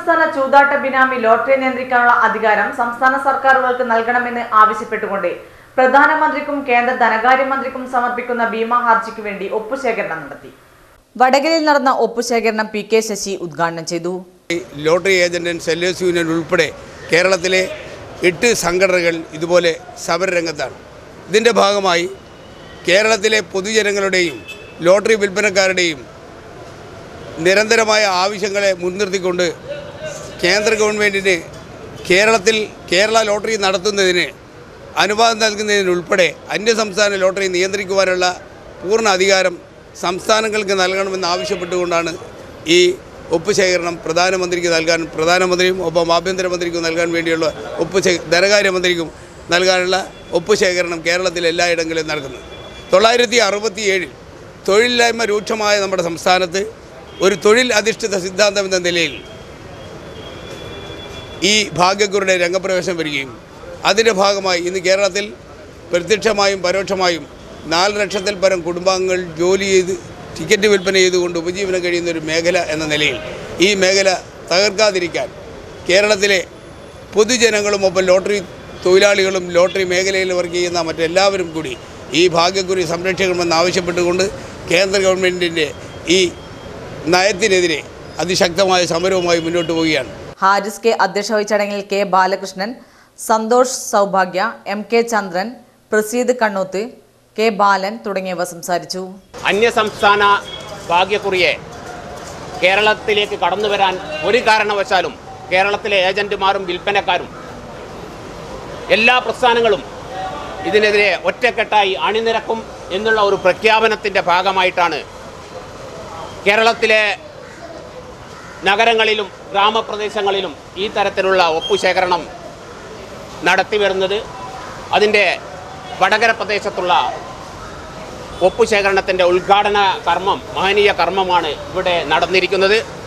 അന്യസംസ്ഥാന ചൂതാട്ട ബിനാമി ലോട്ടറി നിയന്ത്രിക്കാനുള്ള അധികാരം സംസ്ഥാന സർക്കാരുകൾക്ക് നൽകണമെന്ന് ആവശ്യപ്പെട്ടുകൊണ്ട് പ്രധാനമന്ത്രിക്കും കേന്ദ്ര ധനകാര്യമന്ത്രിക്കും സമർപ്പിക്കുന്ന ഭീമ ഹർജിക്ക് വേണ്ടി ഒപ്പുശേഖരണം നടത്തി വടകരയിൽ നടന്ന ഒപ്പുശേഖരണം പി കെ ശശി ഉദ്ഘാടനം ചെയ്തു ഈ lottery agent and sellers union ഉൾപ്പെടെ കേരളത്തിലെ എട്ട് സംഘടനകൾ ഇതുപോലെ സമരരംഗത്താണ് ഇതിൻ്റെ ഭാഗമായി കേരളത്തിലെ പൊതുജനങ്ങളുടെയും ലോട്ടറി വിൽപ്പനക്കാരുടെയും നിരന്തരമായ ആവശ്യങ്ങളെ മുൻനിർത്തിക്കൊണ്ട് കേന്ദ്ര ഗവൺമെൻറ്റിന് കേരളത്തിൽ കേരള ലോട്ടറി നടത്തുന്നതിന് അനുവാദം നൽകുന്നതിനുൾപ്പെടെ അന്യസംസ്ഥാന ലോട്ടറി നിയന്ത്രിക്കുവാനുള്ള പൂർണ്ണ അധികാരം സംസ്ഥാനങ്ങൾക്ക് നൽകണമെന്ന് ആവശ്യപ്പെട്ടുകൊണ്ടാണ് ഈ ഒപ്പുശേഖരണം പ്രധാനമന്ത്രിക്ക് നൽകാൻ പ്രധാനമന്ത്രിയും ഒപ്പം ആഭ്യന്തരമന്ത്രിക്കും നൽകാൻ വേണ്ടിയുള്ള ഒപ്പ് ശേ- ധനകാര്യമന്ത്രിക്കും നൽകാനുള്ള ഒപ്പുശേഖരണം കേരളത്തിൽ എല്ലായിടങ്ങളിലും നടക്കുന്നത് തൊള്ളായിരത്തി അറുപത്തി ഏഴിൽ തൊഴിലില്ലായ്മ രൂക്ഷമായ നമ്മുടെ സംസ്ഥാനത്ത് ഒരു തൊഴിൽ അധിഷ്ഠിത സിദ്ധാന്തം എന്ന നിലയിൽ ഈ ഭാഗ്യക്കുരുടെ രംഗപ്രവേശം വരികയും അതിൻ്റെ ഭാഗമായി ഇന്ന് കേരളത്തിൽ പ്രത്യക്ഷമായും പരോക്ഷമായും നാല് ലക്ഷത്തിൽ പരം കുടുംബാംഗങ്ങൾ ജോലി ചെയ്ത് ടിക്കറ്റ് വിൽപ്പന ചെയ്തുകൊണ്ട് ഉപജീവനം കഴിയുന്ന ഒരു മേഖല എന്ന നിലയിൽ ഈ മേഖല തകർക്കാതിരിക്കാൻ കേരളത്തിലെ പൊതുജനങ്ങളും ഒപ്പം ലോട്ടറി തൊഴിലാളികളും ലോട്ടറി മേഖലയിൽ വർക്ക് ചെയ്യുന്ന മറ്റെല്ലാവരും കൂടി ഈ ഭാഗ്യക്കുറി സംരക്ഷിക്കണമെന്ന് ആവശ്യപ്പെട്ടുകൊണ്ട് കേന്ദ്ര ഗവൺമെൻറ്റിൻ്റെ ഈ നയത്തിനെതിരെ അതിശക്തമായ സമരവുമായി മുന്നോട്ട് പോവുകയാണ് ഹാരിസ് കെ അധ്യക്ഷ വഹിച്ച ചടങ്ങിൽ K Balakrishnan Santhosh Saubhagya M K Chandran Praseed Kannuth K Balan തുടങ്ങിയവർ സംസാരിച്ചു അന്യസംസ്ഥാന ഭാഗ്യക്കുറിയെ കേരളത്തിലേക്ക് കടന്നു വരാൻ ഒരു കാരണവശാലും കേരളത്തിലെ ഏജന്റുമാരും വിൽപ്പനക്കാരും എല്ലാ പ്രസ്ഥാനങ്ങളും ഇതിനെതിരെ ഒറ്റക്കെട്ടായി അണിനിരക്കും എന്നുള്ള ഒരു പ്രഖ്യാപനത്തിൻ്റെ ഭാഗമായിട്ടാണ് കേരളത്തിലെ നഗരങ്ങളിലും ഗ്രാമപ്രദേശങ്ങളിലും ഈ തരത്തിലുള്ള ഒപ്പുശേഖരണം നടത്തി വരുന്നത് അതിൻ്റെ വടകര പ്രദേശത്തുള്ള ഒപ്പുശേഖരണത്തിൻ്റെ ഉദ്ഘാടന കർമ്മം മഹനീയ കർമ്മമാണ് ഇവിടെ നടന്നിരിക്കുന്നത്